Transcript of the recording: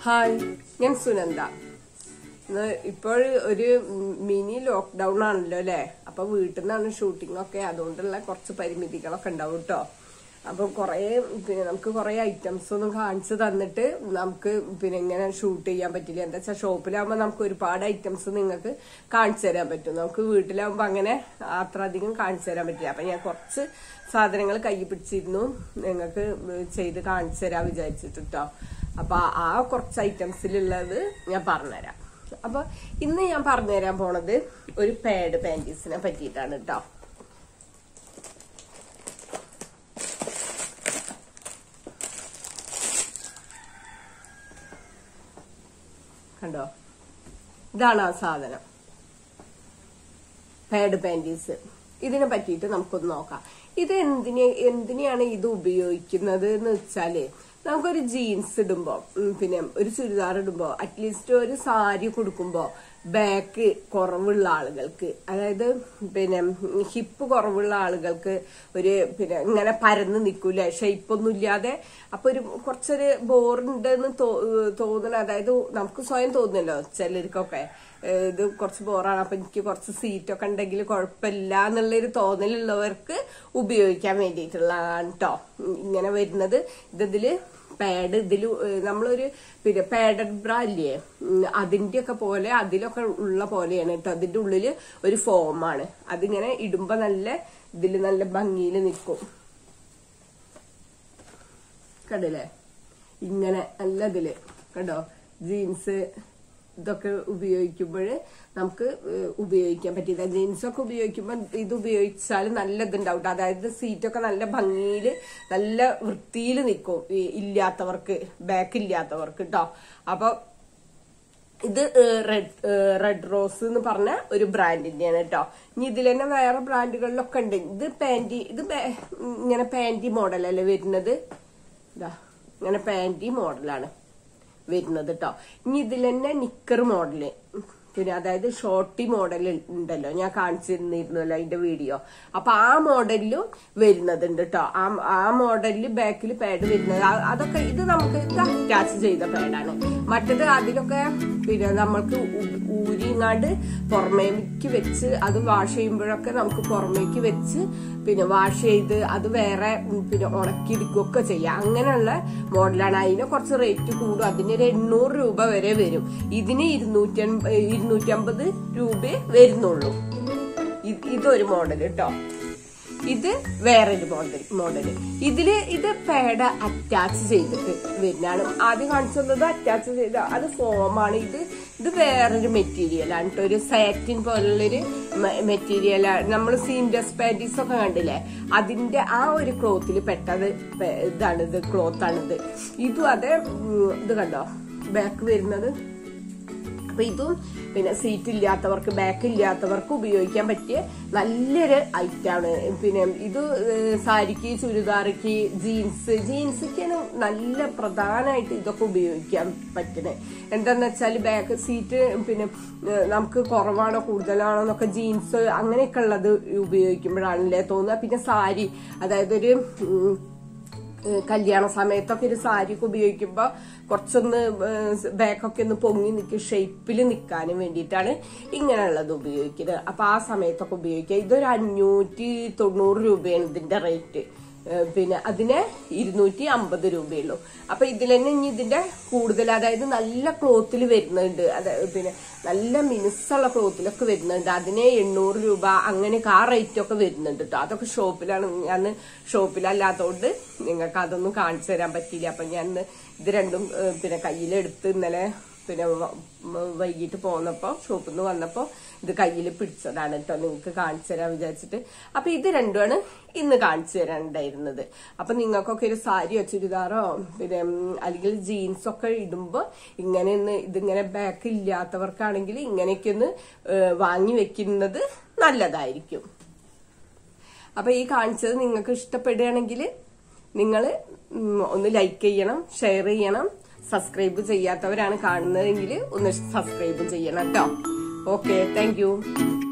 Hi ഞാൻ സുനന്ദ ഇന്ന് ഇപ്പോൾ ഒരു മിനി ലോക്ക്ഡൌൺ ആണല്ലോ അല്ലെ അപ്പൊ വീട്ടിൽ നിന്നാണ് ഷൂട്ടിംഗ് ഒക്കെ അതുകൊണ്ടുള്ള കുറച്ച് പരിമിതികളൊക്കെ ഉണ്ടാവും കേട്ടോ അപ്പൊ കുറെ പിന്നെ നമുക്ക് കുറെ ഐറ്റംസ് ഒന്നും കാണിച്ചു തന്നിട്ട് നമുക്ക് പിന്നെ ഇങ്ങനെ ഷൂട്ട് ചെയ്യാൻ പറ്റില്ല എന്താ വെച്ചാൽ ഷോപ്പിലാകുമ്പോൾ നമുക്ക് ഒരുപാട് ഐറ്റംസ് നിങ്ങൾക്ക് കാണിച്ചു തരാൻ പറ്റും നമുക്ക് വീട്ടിലാകുമ്പോൾ അങ്ങനെ അത്ര അധികം കാണിച്ചു തരാൻ പറ്റില്ല അപ്പൊ ഞാൻ കുറച്ച് സാധനങ്ങൾ കൈ പിടിച്ചിരുന്നു നിങ്ങൾക്ക് ചെയ്ത് കാണിച്ചു തരാൻ വിചാരിച്ചിട്ട് കേട്ടോ അപ്പൊ ആ കുറച്ച് ഐറ്റംസിലുള്ളത് ഞാൻ പറഞ്ഞുതരാം അപ്പൊ ഇന്ന് ഞാൻ പറഞ്ഞുതരാൻ പോണത് ഒരു പാഡ് പാൻറ്റീസിനെ പറ്റിയിട്ടാണ് കേട്ടോ കണ്ടോ ഇതാണ് ആ സാധനം പാഡ് പാൻറ്റീസ് ഇതിനെ പറ്റിയിട്ട് നമുക്കൊന്ന് നോക്കാം ഇത് എന്തിനെ എന്തിനെയാണ് ഇത് ഉപയോഗിക്കുന്നത് എന്ന് വെച്ചാല് നമുക്കൊരു ജീൻസ് ഇടുമ്പോ ഉം, പിന്നെ ഒരു ചുരിദാർ ഇടുമ്പോ അറ്റ്ലീസ്റ്റ് ഒരു സാരി കൊടുക്കുമ്പോ ബാക്ക് കുറവുള്ള ആളുകൾക്ക് അതായത് പിന്നെ ഹിപ്പ് കുറവുള്ള ആളുകൾക്ക് ഒരു പിന്നെ ഇങ്ങനെ പരന്ന് നിൽക്കൂലേ ഷെയ്പ്പൊന്നും ഇല്ലാതെ അപ്പൊ ഒരു കുറച്ചൊരു ബോറുണ്ടെന്ന് തോന്നണ അതായത് നമുക്ക് സ്വയം തോന്നുന്നല്ലോ ചിലർക്കൊക്കെ ഏഹ് ഇത് കുറച്ച് ബോറാണ് അപ്പൊ എനിക്ക് കുറച്ച് സീറ്റൊക്കെ ഉണ്ടെങ്കിൽ കുഴപ്പമില്ല എന്നുള്ളൊരു തോന്നലുള്ളവർക്ക് ഉപയോഗിക്കാൻ വേണ്ടിയിട്ടുള്ളതാണ് കേട്ടോ ഇങ്ങനെ വരുന്നത് ഇതില് പാഡ് ഇതിൽ നമ്മളൊരു പിന്നെ പാഡഡ് ബ്രാ ഇല്ലേ ഉം, അതിന്റെയൊക്കെ പോലെ അതിലൊക്കെ ഉള്ള പോലെയാണ് കേട്ടോ അതിന്റെ ഉള്ളില് ഒരു ഫോമാണ് അതിങ്ങനെ ഇടുമ്പോ നല്ല ഇതില് നല്ല ഭംഗിയിൽ നിൽക്കും കണ്ടില്ലേ ഇങ്ങനെ നല്ല ഇതില് കണ്ടോ ജീൻസ് ഇതൊക്കെ ഉപയോഗിക്കുമ്പോൾ നമുക്ക് ഏഹ്, ഉപയോഗിക്കാൻ പറ്റിയത് ജീൻസൊക്കെ ഉപയോഗിക്കുമ്പോൾ ഇത് ഉപയോഗിച്ചാൽ നല്ല ഇതുണ്ടാവും ട്ടോ. അതായത് സീറ്റൊക്കെ നല്ല ഭംഗിയിൽ നല്ല വൃത്തിയിൽ നിൽക്കും ഈ ഇല്ലാത്തവർക്ക് ബാക്ക് ഇല്ലാത്തവർക്ക് കേട്ടോ അപ്പൊ ഇത് റെഡ് റെഡ് റോസ് എന്ന് പറഞ്ഞ ഒരു ബ്രാൻഡിന്റെയാണ് കേട്ടോ ഇനി ഇതിൽ തന്നെ വേറെ ബ്രാൻഡുകളിലൊക്കെ ഉണ്ട് ഇത് പാൻറ്റി ഇത് ബാ- ഇങ്ങനെ പാൻറ്റി മോഡലല്ലേ വരുന്നത് ഇതാ ഇങ്ങനെ പാൻറ്റി മോഡലാണ് വരുന്നത് കേട്ടോ ഇനി ഇതിൽ തന്നെ നിക്കർ മോഡല് പിന്നെ അതായത് ഷോർട്ടി മോഡൽ ഉണ്ടല്ലോ ഞാൻ കാണിച്ചിരുന്നിരുന്നല്ലോ അതിന്റെ വീഡിയോ അപ്പൊ ആ മോഡലിലും വരുന്നതുണ്ട് കേട്ടോ ആ ആ മോഡലിൽ ബാക്കിൽ പാഡ് വരുന്നത് ആ- അതൊക്കെ ഇത് നമുക്ക് ഇത് അറ്റാച്ച് ചെയ്ത പാഡാണ് മറ്റത് അതിലൊക്കെ പിന്നെ നമ്മൾക്ക് ഉ- ഊരിങ്ങാണ്ട് പുറമേക്ക് വെച്ച് അത് വാഷ് ചെയ്യുമ്പോഴൊക്കെ നമുക്ക് പുറമേക്ക് വെച്ച് പിന്നെ വാഷ് ചെയ്ത് അത് വേറെ ഉം, പിന്നെ ഉണക്കിയെടുക്കുകയൊക്കെ ചെയ്യാം അങ്ങനെയുള്ള മോഡലാണ് അതിന് കുറച്ച് റേറ്റ് കൂടും അതിനൊരു എണ്ണൂറ് രൂപ വരെ വരും ഇതിന് ഇരുന്നൂറ്റി ഇരുന്നൂറ്റമ്പത് രൂപയെ വരുന്നുള്ളൂ ഇത് ഇതൊരു മോഡൽ കേട്ടോ ഇത് വേറൊരു മോഡൽ മോഡല് ഇതില് ഇത് പേട അറ്റാച്ച് ചെയ്തിട്ട് വരുന്നതാണ് ആദ്യം കാണിച്ചത് അറ്റാച്ച് ചെയ്ത അത് ഫോമാണ് ഇത് ഇത് വേറൊരു മെറ്റീരിയൽ ആണ് കേട്ടോ ഒരു സാറ്റിൻ പോലുള്ളൊരു മെറ്റീരിയലാണ് നമ്മൾ സീൻഡസ് പാൻറ്റീസ് ഒക്കെ കണ്ടില്ലേ അതിന്റെ ആ ഒരു ക്ലോത്തിൽ പെട്ടത് പെ- ഇതാണ് ഇത് ക്ലോത്ത് ആണിത് ഇതും അതെ ഉം, ഇത് കണ്ടോ ബാക്ക് വരുന്നത് അപ്പൊ ഇതും പിന്നെ സീറ്റ് ഇല്ലാത്തവർക്ക് ബാക്ക് ഇല്ലാത്തവർക്ക് ഉപയോഗിക്കാൻ പറ്റിയ നല്ലൊരു ഐറ്റാണ് പിന്നെ ഇത് ഏഹ്, സാരിക്ക് ചുരിദാറിക്ക് ജീൻസ് ജീൻസിക്കാണ് നല്ല പ്രധാനമായിട്ട് ഇതൊക്കെ ഉപയോഗിക്കാൻ പറ്റുന്നത് എന്താന്ന് വെച്ചാൽ ബാക്ക് സീറ്റ് പിന്നെ ഏഹ്, നമുക്ക് കുറവാണോ കൂടുതലാണോ എന്നൊക്കെ ജീൻസ് അങ്ങനെയൊക്കെ ഉള്ളത് ഉപയോഗിക്കുമ്പോഴാണല്ലേ തോന്നുക പിന്നെ സാരി അതായത് ഒരു ഉം, ഏഹ് കല്യാണ സമയത്തൊക്കെ ഒരു സാരി ഒക്കെ ഉപയോഗിക്കുമ്പോ കുറച്ചൊന്ന് ബാക്കൊക്കെ ഒന്ന് പൊങ്ങി നിൽക്കും ഷേപ്പിൽ നിൽക്കാനും വേണ്ടിയിട്ടാണ് ഇങ്ങനെയുള്ളത് ഉപയോഗിക്കുന്നത് അപ്പൊ ആ സമയത്തൊക്കെ ഉപയോഗിക്കുക ഇതൊരു അഞ്ഞൂറ്റി തൊണ്ണൂറ് രൂപയാണ് ഇതിന്റെ റേറ്റ് ഏഹ് പിന്നെ അതിന് ഇരുന്നൂറ്റി അമ്പത് രൂപയുള്ളൂ അപ്പൊ ഇതിൽ തന്നെ ഇനി ഇതിന്റെ കൂടുതൽ അതായത് നല്ല ക്ലോത്തിൽ വരുന്നുണ്ട് അതായത് പിന്നെ നല്ല മിനുസുള്ള ക്ലോത്തിലൊക്കെ വരുന്നുണ്ട് അതിന് എണ്ണൂറ് രൂപ അങ്ങനെയൊക്കെ ആ റേറ്റ് ഒക്കെ വരുന്നുണ്ട് കേട്ടോ അതൊക്കെ ഷോപ്പിലാണ് ഞാൻ ഷോപ്പിലല്ലാത്തതുകൊണ്ട് നിങ്ങൾക്ക് അതൊന്നും കാണിച്ചു തരാൻ പറ്റിയില്ല അപ്പൊ ഞാൻ ഇന്ന് ഇത് രണ്ടും ഏഹ് പിന്നെ കയ്യിലെടുത്ത് ഇന്നലെ പിന്നെ വ- വ- വൈകിട്ട് പോന്നപ്പോ ഷോപ്പിൽ നിന്ന് വന്നപ്പോ ഇത് കയ്യിൽ പിടിച്ചതാണ് കേട്ടോ നിങ്ങൾക്ക് കാണിച്ചു തരാൻ വിചാരിച്ചിട്ട് അപ്പൊ ഇത് രണ്ടുമാണ് ഇന്ന് കാണിച്ചു തരാനുണ്ടായിരുന്നത് അപ്പൊ നിങ്ങൾക്കൊക്കെ ഒരു സാരിയോ ചുരിദാറോ പിന്നെ ഉം, അല്ലെങ്കിൽ ജീൻസ് ഒക്കെ ഇടുമ്പോ ഇങ്ങനെ ഒന്ന് ഇതിങ്ങനെ ബാക്ക് ഇല്ലാത്തവർക്കാണെങ്കിൽ ഇങ്ങനെയൊക്കെ ഒന്ന് ഏഹ്, വാങ്ങി വെക്കുന്നത് നല്ലതായിരിക്കും അപ്പൊ ഈ കാണിച്ചത് നിങ്ങൾക്ക് ഇഷ്ടപ്പെടുകയാണെങ്കിൽ നിങ്ങൾ ഒന്ന് ലൈക്ക് ചെയ്യണം ഷെയർ ചെയ്യണം സബ്സ്ക്രൈബ് ചെയ്യാത്തവരാണ് കാണുന്നതെങ്കിൽ ഒന്ന് സബ്സ്ക്രൈബ് ചെയ്യണം കേട്ടോ ഓക്കെ താങ്ക് യു